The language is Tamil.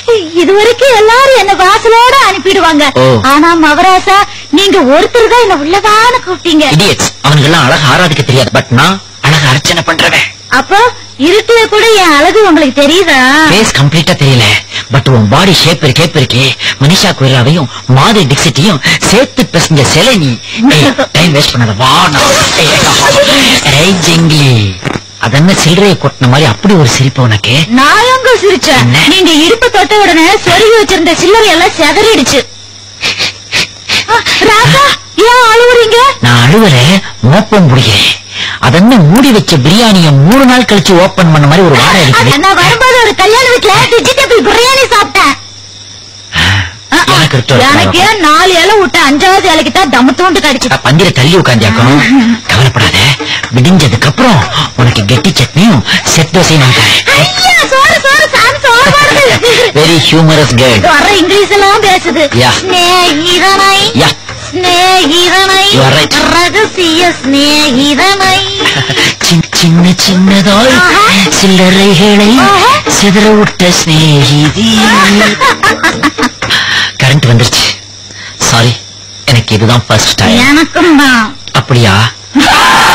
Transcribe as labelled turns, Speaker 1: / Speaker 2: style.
Speaker 1: இது வரைக்கும் எல்லாரும் என்ன வாசலோட அனுப்பிடுவாங்க
Speaker 2: ஓ.
Speaker 1: ஆனா மவராசா நீங்க ஒருத்தர் தான் என்ன உள்ளதான கூப்பிட்டீங்க
Speaker 2: இடியட்ஸ் அவனுங்கெல்லாம் அழகு ஆராதிக்க தெரியாது பட் நான் அழகு அர்ச்சனை பண்றவன்
Speaker 1: அப்போ இருட்டுல கூட என் அழகு உங்களுக்கு தெரியுதா
Speaker 2: ஃபேஸ் கம்ப்ளீட்டா தெரியல பட் உன் பாடி ஷேப் ஷேப் இருக்கே மனிஷா கொய்ராவையும் மாதை டிக்சிட்டியும் சேர்த்து பேசுங்க சிலை நீ டைம் வேஸ்ட் பண்ணாத வா நான் ஏய் ஜிங்கிலி அதென்ன சில்லறையை கொட்டின மாதிரி அப்படி ஒரு சிரிப்பு உனக்கு
Speaker 1: நான் எங்க சிரிச்சேன்
Speaker 2: என்ன?
Speaker 1: நீங்க இடுப்பு தொட்ட உடனே சொருகி வச்சிருந்த சில்லறை எல்லாம் செதறிடுச்சு ஆ, ராசா ஏன் அழுவுறீங்க
Speaker 2: நான் அழுவல மோப்பம் முடிகிறேன் அதென்ன மூடி வச்ச பிரியாணிய மூணு நாள் கழிச்சு ஓபன் பண்ண மாதிரி ஒரு வாடை
Speaker 1: அது
Speaker 2: இருக்குது
Speaker 1: நான் வரும்போது ஒரு கல்யாண வீட்டுல வெஜிடபிள் பிரியாணி சாப்பிட்டேன் ஆ, ஆ,
Speaker 2: எனக்கு எடுத்து வர
Speaker 1: எனக்கு நாலு இலை விட்டு அஞ்சாவது இலைக்கு தான் தம்மு தூண்டு கடிச்சு
Speaker 2: பந்திர தள்ளி உட்காந்தியாக்கணும் கவலைப்படாத விடிஞ்சதுக்கு அப்புறம் உனக்கு கெட்டி சட்னியும் செட் தோசையும் நான் தரேன்
Speaker 1: ஐயா சோறு சோறு சாமி சோறு போடுது
Speaker 2: வெரி ஹியூமரஸ் கேர்ள்
Speaker 1: வர இங்கிலீஷ் எல்லாம் பேசுது
Speaker 2: Yeah.
Speaker 1: ஸ்நேகிதனை
Speaker 2: yeah
Speaker 1: ஸ்நேகிதனை
Speaker 2: You are right.
Speaker 1: ரகசிய ஸ்நேகிதனை
Speaker 2: சின்ன சின்னதாய்
Speaker 1: ஆஹா.
Speaker 2: சில்லறைகளை
Speaker 1: ஆஹா.
Speaker 2: சிதற விட்ட சிநேகிதி கரண்ட் வந்துருச்சு சாரி எனக்கு இதுதான் ஃபர்ஸ்ட் டைம்
Speaker 1: எனக்கும் தான்
Speaker 2: அப்படியா